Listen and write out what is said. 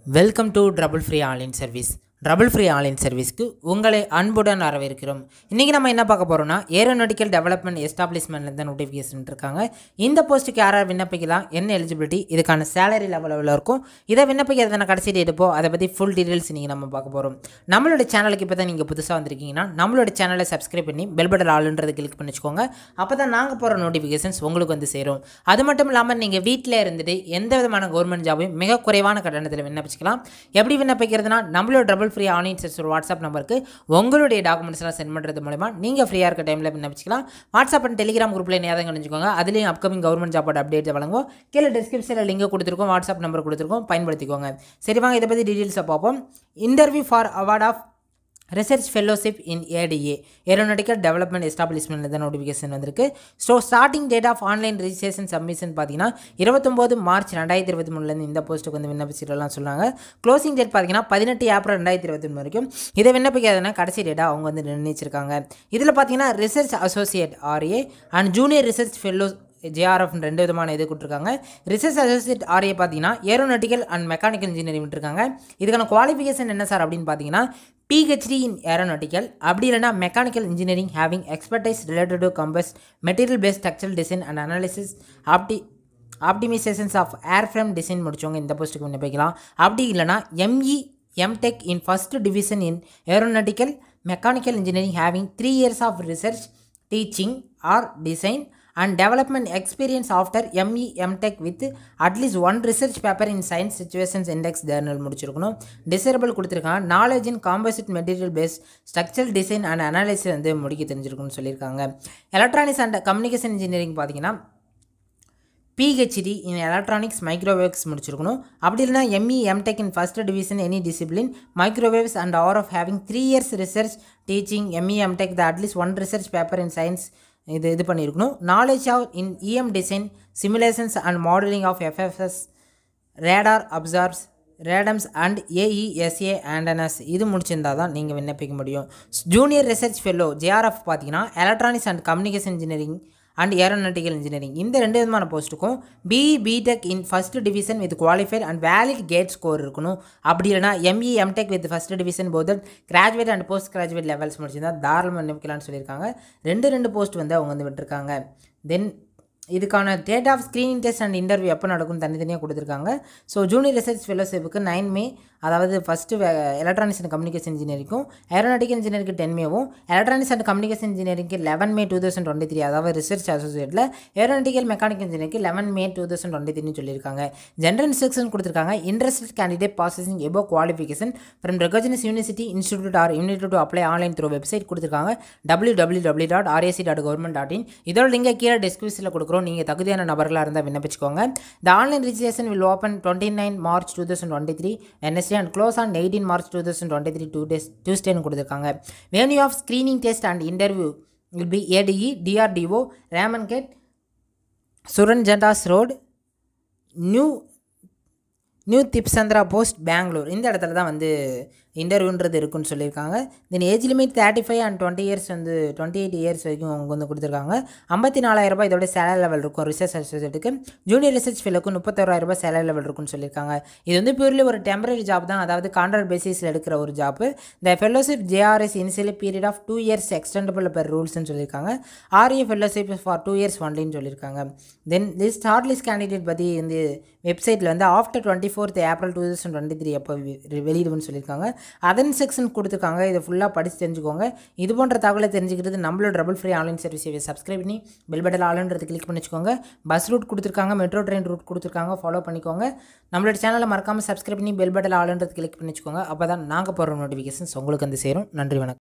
welcome to trouble free online service trouble free online சர்வீஸ்க்கு உங்களை அன்புடன் வரவேற்கிறோம் இன்றைக்கி நம்ம என்ன பார்க்க போகிறோம்னா ஏரோநாட்டிக்கல் டெவலப்மெண்ட் எஸ்டாப்ளிஷ்மெண்ட்லேருந்து நோட்டிஃபிகேஷன் இருக்காங்க இந்த போஸ்ட்டுக்கு யாராவது விண்ணப்பிக்கலாம் என்ன எலிஜிபிலிட்டி இதுக்கான சேலரி லெவல் எவ்வளோ இருக்கும் இதை விண்ணப்பிக்கிறதுன கடைசி டேட் இப்போ அதை பற்றி ஃபுல் டீட்டெயில்ஸ் நீங்கள் நம்ம பார்க்க போகிறோம் நம்மளோட சேனலுக்கு இப்போ தான் நீங்கள் புதுசாக வந்திருக்கீங்கன்னா நம்மளோட சேனலை சப்ஸ்கிரைப் பண்ணி பெல் பட்டன் ஆளுன்றது கிளிக் பண்ணி வச்சுக்கோங்க அப்போ தான் நாங்கள் போகிற நோட்டிஃபிகேஷன்ஸ் உங்களுக்கு வந்து சேரும் அது மட்டும் இல்லாமல் நீங்கள் வீட்டில் இருந்துட்டு எந்த விதமான கவர்மெண்ட் ஜாபையும் மிக குறைவான கட்டணத்தில் விண்ணப்பிச்சுக்கலாம் எப்படி விண்ணப்பிக்கிறதுனா நம்மளோட டபுள் ஃப்ரீ ஆன்லைன் சர்வீஸ் ஒரு வாட்ஸ்அப் நம்பருக்கு உங்களுடைய டாக்குமெண்ட்ஸ்லாம் சென்ட் பண்ணுறது மூலமா நீங்கள் ஃப்ரீயாக இருக்க டைமில் விண்ணப்பிச்சுக்கலாம் வாட்ஸ்அப் அண்ட் டெலிகிராம் குரூப்பில் நேரம் கணிச்சுக்கோங்க அதுலேயும் அப்கமிங் கவர்மெண்ட் ஜாபோட அப்டேட் வழங்குவோம் கீழே டிஸ்கிரிப்ஷனில் லிங்க் கொடுத்துருக்கோம் வாட்ஸ்அப் நம்பர் கொடுத்துருக்கோம் பயன்படுத்திக்கோங்க சரி வாங்க இதை பற்றி டீட்டெயில்ஸை பார்ப்போம் interview for award of research fellowship in ADA aeronautical development establishment தான் நோட்டிஃபிகேஷன் வந்திருக்கு so starting date of online registration submission பார்த்தீங்கன்னா இருபத்தொம்போது மார்ச் ரெண்டாயிரத்தி இருபத்தி மூணுலேருந்து இந்த போஸ்ட்டுக்கு வந்து விண்ணப்பிச்சிடலாம் சொன்னாங்க க்ளோசிங் டேட் பார்த்தீங்கன்னா பதினெட்டு ஏப்ரல் ரெண்டாயிரத்தி இருபத்தி மூணு வரைக்கும் இதை விண்ணப்பிக்காதனா கடைசி டேட்டாக அவங்க வந்து நிர்ணயிச்சிருக்காங்க இதில் பார்த்தீங்கன்னா research associate RA and junior research fellow JRF ரெண்டு விதமான இது கொடுத்துருக்காங்க ரிசர்ச் அசோசியேட் ஆர்ஏ பார்த்தீங்கன்னா ஏரோநாட்டிக்கல் அண்ட் மெக்கானிக்கல் இன்ஜினியரிங் விட்டுருக்காங்க இதுக்கான குவாலிஃபிகேஷன் என்ன சார் அப்படின்னு பார்த்தீங்கன்னா பிஹெச்டி இன் ஏரோநாட்டிக்கல் அப்படி இல்லைனா mechanical engineering having expertise related to composite material based structural design and analysis ஆப்டி optimisations of airframe design முடிச்சவங்க இந்த போஸ்ட்டுக்கு விண்ணப்பிக்கலாம் அப்படி இல்லைனா ME MTech in first division in aeronautical mechanical engineering having three years of research teaching or design and development experience after ME MTech with at least one research paper in science citations index journal முடிச்சிருக்கணும் desirable கொடுத்துருக்காங்க knowledge in composite material base structural design and analysis வந்து முடிக்க தெரிஞ்சிருக்குன்னு சொல்லியிருக்காங்க electronics and communication engineering பார்த்தீங்கன்னா PhD in electronics microwaves முடிச்சிருக்கணும் அப்படி இல்லைனா ME MTech in first division any discipline microwaves and or of having three years research teaching ME MTech the at least one research paper in science இது இது பண்ணியிருக்கணும் knowledge of in EM design simulations and modelling of FFS radar absorbs radomes and AESA antennas இது முடிச்சிருந்தா தான் நீங்கள் விண்ணப்பிக்க முடியும் junior research fellow JRF பார்த்தீங்கன்னா electronics and communication engineering and aeronautical engineering இந்த ரெண்டு விதமான போஸ்ட்டுக்கும் BE BTech in first division with qualified and valid GATE score இருக்கணும் அப்படி இல்லைனா ME MTech with first division both graduate and postgraduate levels முடிச்சிருந்தா தாராளமாக விண்ணப்பிக்கலாம்னு சொல்லியிருக்காங்க ரெண்டு ரெண்டு போஸ்ட் வந்து அவங்க வந்து விட்டுருக்காங்க தென் இதுக்கான date of screening test and interview எப்போ நடக்கும்னு தனித்தனியாக கொடுத்துருக்காங்க ஸோ ஜூனியர் ரிசர்ச் ஃபெலோஷிப்புக்கு நைன் மே அதாவது ஃபஸ்ட்டு எலக்ட்ரானிக்ஸ் அண்ட் கம்யூனிகேஷன் இன்ஜினியரிங்கும் ஏரோநாட்டிக்கல் இன்ஜினியரிங்க்கு டென் மேவும் எலக்ட்ரானிக்ஸ் அண்ட் கம்யூனிகேஷன் இன்ஜினியரிங்க்கு eleven May two thousand twenty three அதாவது ரிசர்ச் அசோசியேட்டில் ஏரோநாட்டிக்கல் மெக்கானிக்கல் இன்ஜினியரிங்க்கு eleven May two thousand twenty த்ரீனு சொல்லியிருக்காங்க ஜென்ரல் இன்ஸ்ட்ரக்ஷன் கொடுத்துருக்காங்க interested candidate processing above qualification from recognised university institute or unit to apply online through website கொடுத்துருக்காங்க W W W dot RAC dot government dot in இதோட லிங்கை கீழே டிஸ்கிரிப்ஷனில் கொடுக்குறோம் நீங்கள் தகுதியான நபர்களாக இருந்தால் விண்ணப்பிச்சுக்கோங்க the online registration will open twenty nine March two thousand twenty three Wednesday and close on eighteen March two thousand twenty three two days டியூஸ்டேன்னு கொடுத்துருக்காங்க venue of screening test and interview will be ADE DRDO Raman கேட் Suranjan Das road new new Thippasandra post Bangalore இந்த இடத்துல தான் வந்து இன்டர்வியூன்றது இருக்குன்னு சொல்லியிருக்காங்க then age limit thirty five and twenty years வந்து டுவெண்ட்டி எயிட் இயர்ஸ் வரைக்கும் அவங்க வந்து கொடுத்துருக்காங்க ஐம்பத்தி நாலாயிரம் ரூபாய் இதோட சேலரி லெவல் இருக்கும் ரிசர்ச் அசோசியேட்டுக்கு ஜூனியர் ரிசர்ச் ஃபெலோக்கு முப்பத்தோராயிரம் ரூபாய் சேலரி லெவல் இருக்குன்னு சொல்லியிருக்காங்க இது வந்து பியூர்லி ஒரு டெம்பரரி ஜாப் தான் அதாவது கான்ட்ராக்ட் பேசிஸில் எடுக்கிற ஒரு ஜாப் இந்த fellowship JRS initially period of two years extendable per ரூல்ஸ்னு சொல்லியிருக்காங்க RA fellowship for two years ஒன்லின்னு சொல்லியிருக்காங்க then list short list candidate பற்றி இந்த வெப்சைட்டில் வந்து after twenty fourth April two thousand twenty three அப்போ வெளியிடுவோம்னு சொல்லியிருக்காங்க அதன் செக்ஷன் கொடுத்துருக்காங்க இதை ஃபுல்லாக படித்து தெரிஞ்சுக்கோங்க இது போன்ற தகவலை தெரிஞ்சுக்கிறது நம்மளோட டபுள் ஃப்ரீ ஆன்லைன் சர்வீஸை சப்ஸ்கிரைப் பண்ணி பெல் பட்டன் ஆளுன்றது கிளிக் பண்ணிச்சுக்கோங்க பஸ் ரூட் கொடுத்துருக்காங்க மெட்ரோ ட்ரெயின் ரூட் கொடுத்துருக்காங்க ஃபாலோ பண்ணிக்கோங்க நம்மளோட சேனலை மறக்காமல் சப்ஸ்கிரைப் பண்ணி பெல் பட்டன் ஆளுன்றது கிளிக் பண்ணிச்சுக்கோங்க அப்போ தான் நாங்கள் போகிற நோட்டிஃபிகேஷன்ஸ் உங்களுக்கு வந்து சேரும் நன்றி வணக்கம்